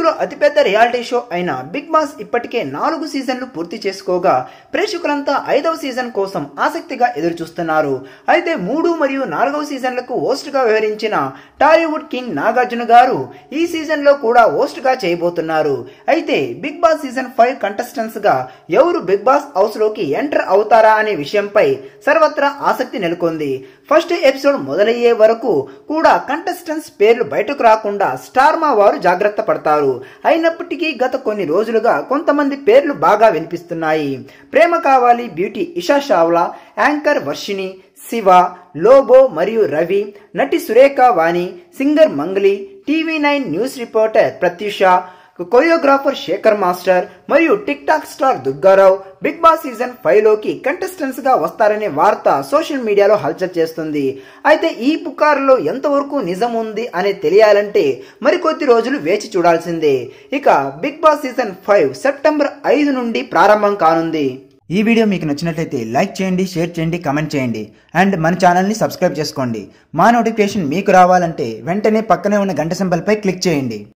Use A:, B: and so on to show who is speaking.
A: తెలుగులో అతిపెద్ద reality show అయిన బిగ్ బాస్ ఇప్పటికే నాలుగు సీజన్లు పూర్తి చేసుకోగా ప్రేక్షకులంతా ఐదవ సీజన్ కోసం ఆసక్తిగా ఎదురు చూస్తున్నారు అయితే మూడు మరియు నాలుగవ సీజన్లకు హోస్ట్ గా వ్యవహరించిన టాలీవుడ్ కింగ్ నాగార్జున గారు ఈ సీజన్ లో కూడా హోస్ట్ గా చేయబోతున్నారు అయితే Bigg Boss season five contestants గా ఎవరు బిగ్ బాస్ హౌస్ లోకి ఎంటర్ అవుతారా అనే విషయంపై సర్వత్రా ఆసక్తి నెలకొంది ఫస్ట్ ఎపిసోడ్ మొదలయ్యే వరకు కూడా కంటెస్టెంట్స్ పేర్లు బయటకు రాకుండా స్టార్మా వారు జాగ్రత్త పడతారు అయినప్పటికీ గత కొన్ని రోజులుగా కొంతమంది పేర్లు బాగా వినిపిస్తున్నాయి ప్రేమ కావాలి బ్యూటీ ఇషా చావ్లా యాంకర్ వర్షిణి శివ లోబో మరియు రవి నటి Surekha Vani singer Mangli TV nine news reporter Pratyusha choreographer Shekhar master మరియు TikTok star Durgarao Bigg Boss season five లోకి కంటెస్టెంట్స్ గా వస్తారనే వార్త సోషల్ మీడియాలో హల్చల్ చేస్తుంది అయితే ఈ పుకారులో ఎంతవరకు నిజం ఉంది అనేది తెలియాలంటే మరికొద్ది రోజులు వేచి చూడాల్సిందే ఇక Bigg Boss season five September ఐదు నుండి ప్రారంభం కానుంది ఈ వీడియో మీకు నచ్చినట్లయితే లైక్ చేయండి షేర్ చేయండి కమెంట్ చేయండి అండ్ మన ఛానల్ని సబ్స్క్రైబ్ చేసుకోండి మా నోటిఫికేషన్ మీకు రావాలంటే వెంటనే పక్కనే ఉన్న గంట సింబల్పై క్లిక్ చేయండి